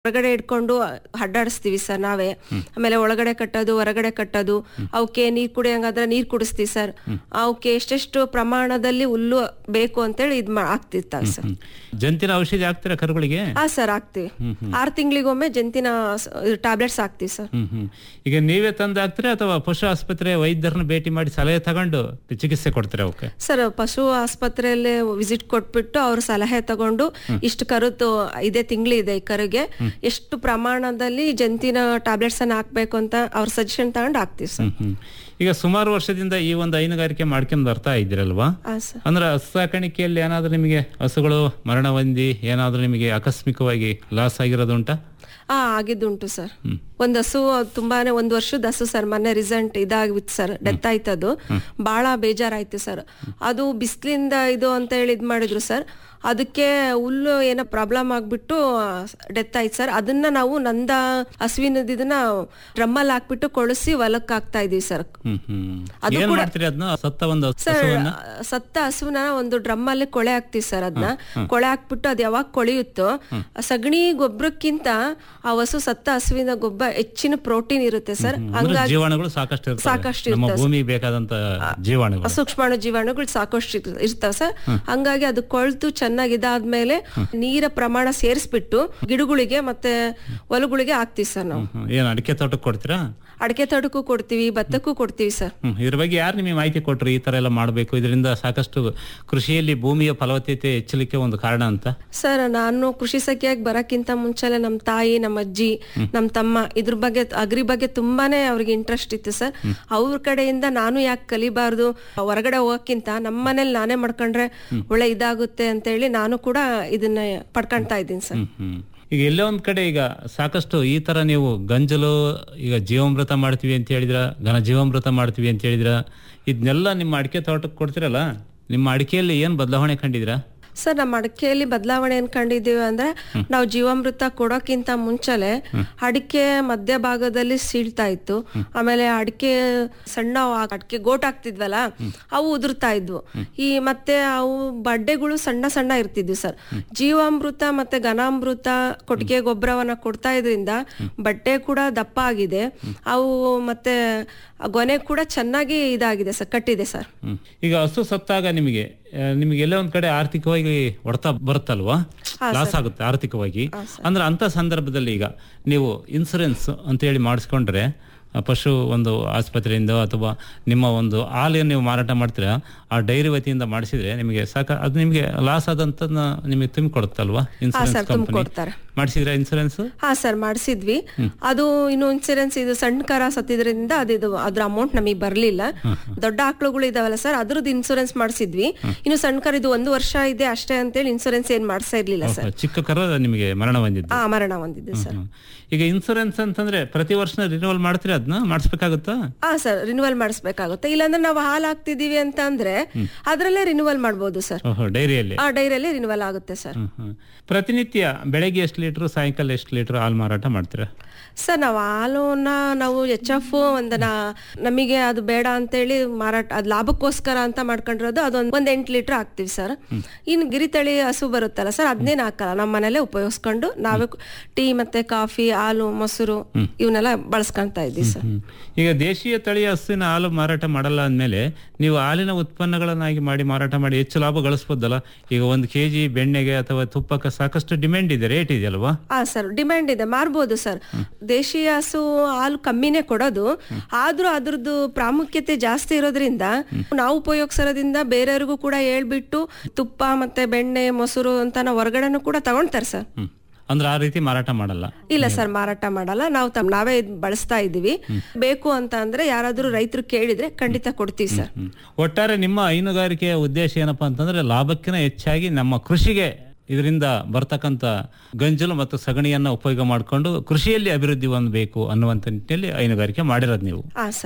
ಹೊರಗಡೆ ಇಟ್ಕೊಂಡು ಅಡ್ಡಾಡಿಸ್ತೀವಿ ಸರ್ ನಾವೇ ಆಮೇಲೆ ಒಳಗಡೆ ಕಟ್ಟೋದು ಹೊರಗಡೆ ಕಟ್ಟೋದು ಅವಕ್ಕೆ ನೀರ್ ಕುಡಿಯಂಗಾದ್ರೆ ನೀರ್ ಕುಡಿಸ್ತೀವಿ ಸರ್ ಅವಕ್ಕೆ ಎಷ್ಟೆಷ್ಟು ಪ್ರಮಾಣದಲ್ಲಿ ಹುಲ್ಲು ಬೇಕು ಅಂತೇಳಿ ಇದ್ ಮಾ ಆಗ್ತಿರ್ತಾವೆ ಸರ್ ಜಂತಿನ ಔಷಧಿ ಹಾಕ್ತೀರಾ ಕರುಗಳಿಗೆ ಹಾ ಸರ್ ಆಗ್ತೀವಿ ಆರ್ ತಿಂಗಳಿಗೊಮ್ಮೆ ಜಂತಿನ ಟ್ಯಾಬ್ಲೆಟ್ಸ್ ಹಾಕ್ತಿವಿ ಸರ್ ಹ್ಮ್ ಹ್ಮ್ ಈಗ ನೀವೇ ತಂದು ಹಾಕ್ತೀರಾ ಅಥವಾ ಪಶು ಆಸ್ಪತ್ರೆ ವೈದ್ಯರನ್ನ ಭೇಟಿ ಮಾಡಿ ಸಲಹೆ ತಗೊಂಡು ಚಿಕಿತ್ಸೆ ಕೊಡ್ತೀರಾ ಅವಕ್ಕೆ ಸರ್ ಪಶು ಆಸ್ಪತ್ರೆಯಲ್ಲಿ ವಿಸಿಟ್ ಕೊಟ್ಬಿಟ್ಟು ಅವ್ರ ಸಲಹೆ ತಗೊಂಡು ಇಷ್ಟು ಕರುತು ಇದೇ ತಿಂಗಳು ಇದೆ ಈ ಕರುಗೆ ಎಷ್ಟು ಪ್ರಮಾಣದಲ್ಲಿ ಜಂತಿನ ಟ್ಯಾಬ್ಲೆಟ್ಸ್ ಅನ್ನ ಹಾಕ್ಬೇಕು ಅಂತ ಅವ್ರ ಸಜೆಷನ್ ತಗೊಂಡು ಹಾಕ್ತಿವಿ ಸರ್ ಹ್ಮ್ ಹ್ಮ್ ಈಗ ಸುಮಾರು ವರ್ಷದಿಂದ ಈ ಒಂದು ಹೈನುಗಾರಿಕೆ ಮಾಡ್ಕೊಂಡು ಬರ್ತಾ ಇದ್ದೀರಲ್ವಾ ಹಾ ಸರ್ ಅಂದ್ರೆ ಹಸು ಸಾಕಾಣಿಕೆಯಲ್ಲಿ ಏನಾದ್ರೂ ನಿಮಗೆ ಹಸುಗಳು ಮರಣ ಹೊಂದಿ ಏನಾದ್ರೂ ನಿಮಗೆ ಆಕಸ್ಮಿಕವಾಗಿ ಲಾಸ್ ಆಗಿರೋದುಂಟಾ ಹಾ ಆಗಿದ್ದುಂಟು ಸರ್ ಒಂದ್ ಹಸು ತುಂಬಾನೇ ಒಂದ್ ವರ್ಷದ ಹಸು ಸರ್ ಮೊನ್ನೆ ರಿಸಲ್ಟ್ ಇದಾಗಿತ್ತು ಸರ್ ಡೆತ್ ಆಯ್ತದು ಬಹಳ ಬೇಜಾರಾಯ್ತು ಸರ್ ಅದು ಬಿಸಿಲಿಂದ ಇದು ಅಂತ ಹೇಳಿ ಇದ್ ಮಾಡಿದ್ರು ಸರ್ ಅದಕ್ಕೆ ಹುಲ್ಲು ಏನೋ ಪ್ರಾಬ್ಲಮ್ ಆಗ್ಬಿಟ್ಟು ಡೆತ್ ಆಯ್ತು ಸರ್ ಅದನ್ನ ನಾವು ನಂದ ಹಸುವಿನ ಇದನ್ನ ಡ್ರಮ್ಮಲ್ಲಿ ಹಾಕ್ಬಿಟ್ಟು ಕೊಳಸಿ ಹೊಲಕ್ಕೆ ಹಾಕ್ತಾ ಇದೀವಿ ಸರ್ ಹ್ಮ್ ಹ್ಮ್ ಅದು ಏನ್ ಕೂಡ- ಮಾಡ್ತೀರಿ ಅದನ್ನ ಸತ್ತ ಒಂದು ಸರ್ ಹಸುವನ್ನ ಸತ್ತ ಹಸುವನ್ನ ಒಂದು ಡ್ರಮ್ ಅಲ್ಲಿ ಕೊಳೆ ಹಾಕ್ತಿವಿ ಸರ್ ಅದನ್ನ ಕೊಳೆ ಹಾಕ್ಬಿಟ್ಟು ಅದ್ ಯಾವಾಗ ಕೊಳೆಯುತ್ತೋ ಆ ಸಗಣಿ ಗೊಬ್ಬರಕ್ಕಿಂತ ಆ ಹಸು ಸತ್ತ ಹಸುವಿನ ಗೊಬ್ಬರ ಹೆಚ್ಚಿನ ಪ್ರೋಟೀನ್ ಇರುತ್ತೆ ಸರ್ ಅಂದ್ರೆ ಹಂಗಾಗಿ ಜೀವಾಣುಗಳು ಸಾಕಷ್ಟು ಇರ್ತವೆ ಸಾಕಷ್ಟು ನಮ್ಮ ಇರ್ತವೆ. ಭೂಮಿಗೆ ಬೇಕಾದಂತ ಜೀವಾಣುಗಳು ಸೂಕ್ಷ್ಮಾಣು ಜೀವಾಣುಗಳು ಸಾಕಷ್ಟು ಇರ್- ಇರ್ತಾವ ಸರ್ ಹಂಗಾಗಿ ಅದು ಕೊಳ್ತು ಚೆನ್ನಾಗಿ ಇದಾದ್ಮೇಲೆ ನೀರ ಪ್ರಮಾಣ ಸೇರಿಸ್ಬಿಟ್ಟು ಗಿಡಗಳಿಗೆ ಮತ್ತೆ ಹೊಲಗಳಿಗೆ ಹಾಕ್ತಿವಿ ಸರ್ ನಾವು ಹ್ಮ್. ಏನ್ ಅಡಿಕೆ ತೋಟಕ್ಕೆ ಕೊಡ್ತೀರಾ ಅಡಿಕೆ ತೋಟಕ್ಕೂ ಕೊಡ್ತೀವಿ ಭತ್ತಕ್ಕೂ ಕೊಡ್ತೀವಿ ಸರ್ ಹ್ಮ್ ಇದ್ರ ಬಗ್ಗೆ ಯಾರು ನಿಮಗೆ ಮಾಹಿತಿ ಕೊಟ್ರು ಈ ತರ ಎಲ್ಲ ಮಾಡಬೇಕು ಇದರಿಂದ ಸಾಕಷ್ಟು ಕೃಷಿಯಲ್ಲಿ ಭೂಮಿಯ ಫಲವತ್ತತೆ ಹೆಚ್ಚಲಿಕ್ಕೆ ಒಂದು ಕಾರಣ ಅಂತ ಸರ್ ನಾನು ಕೃಷಿ ಸಖಿಯಾಗಿ ಬರಕ್ಕಿಂತ ಮುಂಚೆಲೆ ನಮ್ಮ ತಾಯಿ ನಮ್ಮ ಅಜ್ಜಿ ನಮ್ಮ ತಮ್ಮ ಇದ್ರ ಬಗ್ಗೆ ಅಗ್ರಿ ಬಗ್ಗೆ ತುಂಬಾನೇ ಅವ್ರಿಗೆ ಇಂಟ್ರೆಸ್ಟ್ ಇತ್ತು ಸರ್ ಅವ್ರ ಕಡೆಯಿಂದ ನಾನು ಯಾಕೆ ಕಲಿಬಾರ್ದು ಹೊರಗಡೆ ಹೋಗಕ್ಕಿಂತ ನಮ್ಮ ಮನೇಲಿ ನಾನೇ ಮಾಡ್ಕೊಂಡ್ರೆ ಒಳ್ಳೆ ಇದಾಗುತ್ತೆ ಅಂತ ಹೇಳಿ ನಾನು ಕೂಡ ಇದನ್ನ ಪಡ್ಕೊಂತಾ ಇದ್ದೀನಿ ಸರ್ ಹ್ಮ್ ಹ್ಮ್ ಈಗ ಎಲ್ಲೋ ಒಂದ್ ಕಡೆ ಈಗ ಸಾಕಷ್ಟು ಈ ತರ ನೀವು ಗಂಜಲು ಈಗ ಜೀವಾಮೃತ ಮಾಡ್ತೀವಿ ಅಂತ ಹೇಳಿದ್ರ ಘನ ಜೀವಾಮೃತ ಮಾಡ್ತೀವಿ ಅಂತ ಹೇಳಿದ್ರ ಇದನ್ನೆಲ್ಲ ನಿಮ್ಮ ಅಡಿಕೆ ತೋಟಕ್ಕೆ ಕೊಡ್ತಿರಲ್ಲ ನಿಮ್ಮ ಅಡಿಕೆಯಲ್ಲಿ ಏನ್ ಬದಲಾವಣೆ ಕಂಡಿದ್ರಾ ಸರ್ ನಮ್ಮ ಅಡಿಕೆಯಲ್ಲಿ ಬದಲಾವಣೆ ಏನ್ ಕಂಡಿದ್ದೀವಿ ಅಂದ್ರೆ ನಾವು ಜೀವಾಮೃತ ಕೊಡೋಕ್ಕಿಂತ ಮುಂಚೆಲೆ ಅಡಿಕೆ ಮಧ್ಯ ಭಾಗದಲ್ಲಿ ಸೀಳ್ತಾ ಇತ್ತು ಆಮೇಲೆ ಅಡಿಕೆ ಸಣ್ಣ ಆ ಅಡಿಕೆ ಗೋಟ್ ಹಾಕ್ತಿದ್ವಲ್ಲ ಅವು ಉದುರ್ತಾ ಇದ್ವು ಈ ಮತ್ತೆ ಅವು ಬಡ್ಡೆಗಳು ಸಣ್ಣ ಸಣ್ಣ ಇರ್ತಿದ್ವು ಸರ್ ಜೀವಾಮೃತ ಮತ್ತೆ ಘನಾಮೃತ ಕೊಟ್ಟಿಗೆ ಗೊಬ್ಬರವನ್ನ ಕೊಡ್ತಾ ಇದ್ರಿಂದ ಬಟ್ಟೆ ಕೂಡ ದಪ್ಪ ಆಗಿದೆ ಅವು ಮತ್ತೆ ಆ ಗೊನೆ ಕೂಡ ಚೆನ್ನಾಗಿ ಇದಾಗಿದೆ ಸರ್ ಕಟ್ಟಿದೆ ಸರ್ ಹ್ಮ್ ಈಗ ಹಸು ಸತ್ತಾಗ ನಿಮಗೆ ಆ, ನಿಮಗೆ ಎಲ್ಲೋ ಒಂದ್ ಕಡೆ ಆರ್ಥಿಕವಾಗಿ ಹೊಡೆತ ಬರುತ್ತಲ್ವಾ ಲಾಸ್ ಆಗುತ್ತೆ ಆರ್ಥಿಕವಾಗಿ ಅಂದ್ರೆ ಅಂತ ಸಂದರ್ಭದಲ್ಲಿ ಈಗ ನೀವು ಇನ್ಸೂರೆನ್ಸ್ ಅಂತ ಹೇಳಿ ಮಾಡಿಸ್ಕೊಂಡ್ರೆ ಆ ಪಶು ಒಂದು ಆಸ್ಪತ್ರೆಯಿಂದ ಅಥವಾ ನಿಮ್ಮ ಒಂದು ಹಾಲು ನೀವು ಮಾರಾಟ ಮಾಡ್ತೀರಾ ಆ ಡೈರಿ ವತಿಯಿಂದ ಮಾಡಿಸಿದ್ರೆ ನಿಮಗೆ ಸಾಕ ಅದು ನಿಮಗೆ ಲಾಸ್ ಆದಂತ ನಿಮಗೆ ತುಂಬಿಕೊಡುತ್ತಲ್ವಾ ಇನ್ಸೂರೆನ್ಸ್ ಸರ್, ಕಂಪನಿ ತುಂಬ್ಕೊಡ್ತಾರೆ. ಮಾಡಿಸಿದ್ರೆ ಇನ್ಸೂರೆನ್ಸ್ ಹಾ ಸರ್ ಮಾಡಿಸಿದ್ವಿ ಅದು ಇನ್ನು ಇನ್ಸೂರೆನ್ಸ್ ಇದು ಸಣ್ಣ ಕರ ಸತ್ತಿದ್ರಿಂದ ಅದು ಅದ್ರ ಅಮೌಂಟ್ ನಮಗೆ ಬರ್ಲಿಲ್ಲ ದೊಡ್ಡ ಆಕಳುಗಳು ಇದಾವಲ್ಲ ಸರ್ ಅದ್ರದ್ದು ಇನ್ಸೂರೆನ್ಸ್ ಮಾಡಿಸಿದ್ವಿ ಇನ್ನು ಸಣ್ಣ ಕರ ಇದು ಒಂದು ವರ್ಷ ಇದೆ ಅಷ್ಟೇ ಅಂತೇಳಿ ಇನ್ಸೂರೆನ್ಸ್ ಏನ್ ಮಾಡ್ಸಾ ಇರ್ಲಿಲ್ಲ ಸರ್ ಚಿಕ್ಕ ಕರ ನಿಮಗೆ ಮರಣ ಹೊಂದಿದ್ದು ಆ ಮರಣ ಹೊಂದಿದ್ದು ಸರ್ ಹ್ಮ್. ಈಗ ಇನ್ಸೂರೆನ್ಸ್ ಅಂತಂದ್ರೆ ಪ್ರತಿ ವರ್ಷ ರಿನ್ಯೂವಲ್ ಮಾಡ್ತೀರಾ ಅದನ್ನ ಮಾಡಿಸ್ಬೇಕಾಗುತ್ತಾ ಹಾ ಸರ್ ರಿನ್ಯೂವಲ್ ಮಾಡಿಸ್ಬೇಕಾಗುತ್ತೆ ಇಲ್ಲಾಂದ್ರೆ ನಾವು ಹಾಲು ಹಾಕ್ತಿದೀವಿ ಅಂತ ಅಂದ್ರೆ ಅದ್ರಲ್ಲೇ ರಿನ್ಯೂವಲ್ ಮಾಡ್ಬೋದು ಸರ್ ಓಹೋ ಡೈರಿಯಲ್ಲಿ ಆ ಡೈರಿಯಲ್ಲಿ ರಿನ್ಯೂವಲ್ ಆಗುತ್ತೆ ಸರ್ ಹ್ಮ್, ಹ್ಮ್. ಪ್ರತಿನಿತ್ಯ ಬೆಳಗ್ಗೆ ಎಷ್ಟು ಲೀಟರ್ ಸಾಯಂಕಾಲ ಎಷ್ಟು ಲೀಟರ್ ಹಾಲು ಮಾರಾಟ ಮಾಡ್ತೀರಾ ಸರ್ ನಾವು ಹಾಲುನ ನಾವು ಎಚ್ ಎಫ್ ಒಂದು ನಾ- ನಮಗೆ ಅದು ಬೇಡ ಅಂತೇಳಿ ಮಾರಾಟ ಅದು ಲಾಭಕ್ಕೋಸ್ಕರ ಅಂತ ಮಾಡ್ಕೊಂಡಿರೋದು ಅದೊಂದು ಒಂದ್ ಎಂಟು ಲೀಟರ್ ಹಾಕ್ತಿವಿ ಸರ್ ಇನ್ನು ಗಿರಿತಳಿ ಹಸು ಬರುತ್ತಲ್ಲ ಸರ್ ಅದನ್ನೇನು ಹಾಕಲ್ಲ ನಮ್ಮ ಮನೇಲೆ ಉಪಯೋಗಿಸ್ಕೊಂಡು ನಾವೇ ಟೀ ಮತ್ತೆ ಕಾಫಿ ಹಾಲು ಮೊಸರು ಇವನ್ನೆಲ್ಲ ಬಳಸ್ಕೊಂತಾ ಇದ್ದೀವಿ ಸರ್ ಹ್ಮ್. ಈಗ ದೇಶೀಯ ತಳಿಯ ಹಸುವಿನ ಹಾಲು ಮಾರಾಟ ಮಾಡಲ್ಲ ಅಂದಮೇಲೆ ನೀವು ಹಾಲಿನ ಉತ್ಪನ್ನಗಳನ್ನಾಗಿ ಮಾಡಿ ಮಾರಾಟ ಮಾಡಿ ಹೆಚ್ಚು ಲಾಭ ಗಳಿಸ್ಬೋದಲ್ಲ ಈಗ ಒಂದು ಕೆಜಿ ಬೆಣ್ಣೆಗೆ ಅಥವಾ ತುಪ್ಪಕ್ಕೆ ಸಾಕಷ್ಟು ಡಿಮ್ಯಾಂಡ್ ಇದೆ ರೇಟ್ ಇದೆಯಲ್ವಾ ಹಾ ಸರ್ ಡಿಮ್ಯಾಂಡ್ ಇದೆ ಮಾರ್ಬೋದು ಸರ್ ದೇಶೀಯ ಹಸು ಹಾಲು ಕಮ್ಮಿನೇ ಕೊಡೋದು ಆದ್ರೂ ಅದ್ರದ್ದು ಪ್ರಾಮುಖ್ಯತೆ ಜಾಸ್ತಿ ಇರೋದ್ರಿಂದ ನಾವು ಉಪಯೋಗಿಸೋದ್ರಿಂದ ಬೇರೆಯವ್ರಿಗೂ ಕೂಡ ಹೇಳ್ಬಿಟ್ಟು ತುಪ್ಪ ಮತ್ತೆ ಬೆಣ್ಣೆ ಮೊಸರು ಅಂತ ನಾವು ಹೊರಗಡೆನೂ ಕೂಡ ತಗೊಳ್ತಾರೆ ಸರ್ ಹ್ಮ್ ಅಂದ್ರೆ ಆ ರೀತಿ ಮಾರಾಟ ಮಾಡಲ್ಲ ಇಲ್ಲ ಸರ್ ಮಾರಾಟ ಮಾಡಲ್ಲ ನಾವು ತಮ್ ನಾವೇ ಇದ್ ಬಳಸ್ತಾ ಇದೀವಿ ಬೇಕು ಅಂತ ಅಂದ್ರೆ ಯಾರಾದ್ರೂ ರೈತರು ಕೇಳಿದ್ರೆ ಖಂಡಿತ ಕೊಡ್ತೀವಿ ಸರ್ ಹ್ಮ್. ಒಟ್ಟಾರೆ ನಿಮ್ಮ ಹೈನುಗಾರಿಕೆಯ ಉದ್ದೇಶ ಏನಪ್ಪಾ ಅಂತಂದ್ರೆ ಲಾಭಕ್ಕಿಂತ ಹೆಚ್ಚಾಗಿ ನಮ್ಮ ಕೃಷಿಗೆ ಇದರಿಂದ ಬರ್ತಕ್ಕಂಥ ಗಂಜಲು ಮತ್ತು ಸಗಣಿಯನ್ನ ಉಪಯೋಗ ಮಾಡಿಕೊಂಡು ಕೃಷಿಯಲ್ಲಿ ಅಭಿವೃದ್ಧಿ ಹೊಂದಬೇಕು ಅನ್ನುವಂಥ ನಿಟ್ಟಿನಲ್ಲಿ ಹೈನುಗಾರಿಕೆ ಮಾಡಿರೋದು ನೀವು ಹಾ ಸರ್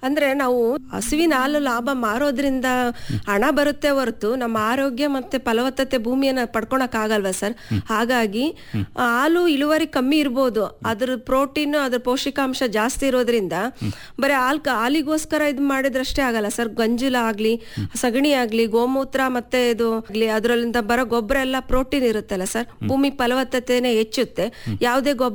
ಅಂದ್ರೆ ನಾವು ಹಸುವಿನ ಹಾಲು ಲಾಭ ಮಾರೋದ್ರಿಂದ ಹಣ ಬರುತ್ತೆ ಹೊರತು ನಮ್ಮ ಆರೋಗ್ಯ ಮತ್ತೆ ಫಲವತ್ತತೆ ಭೂಮಿಯನ್ನ ಪಡ್ಕೊಳಕ್ ಆಗಲ್ವಾ ಸರ್ ಹಾಗಾಗಿ ಆ ಹಾಲು ಇಳುವರಿ ಕಮ್ಮಿ ಇರ್ಬೋದು ಅದ್ರ ಪ್ರೋಟೀನ್ ಅದ್ರ ಪೌಷ್ಟಿಕಾಂಶ ಜಾಸ್ತಿ ಇರೋದ್ರಿಂದ ಬರೀ ಹಾಲ್ ಹಾಲಿಗೋಸ್ಕರ ಇದು ಮಾಡಿದ್ರಷ್ಟೇ ಆಗಲ್ಲ ಸರ್ ಗಂಜಲ ಆಗ್ಲಿ ಸಗಣಿ ಆಗ್ಲಿ ಗೋಮೂತ್ರ ಮತ್ತೆ ಇದು ಆಗ್ಲಿ ಅದ್ರಲ್ಲಿಂದ ಬರೋ ಗೊಬ್ಬರ ಎಲ್ಲ ಪ್ರೋಟೀನ್ ಇರುತ್ತಲ್ಲ ಸರ್ ಭೂಮಿ ಫಲವತ್ತತೆನೆ ಹೆಚ್ಚುತ್ತೆ ಯಾವುದೇ ಗೊಬ್ಬರ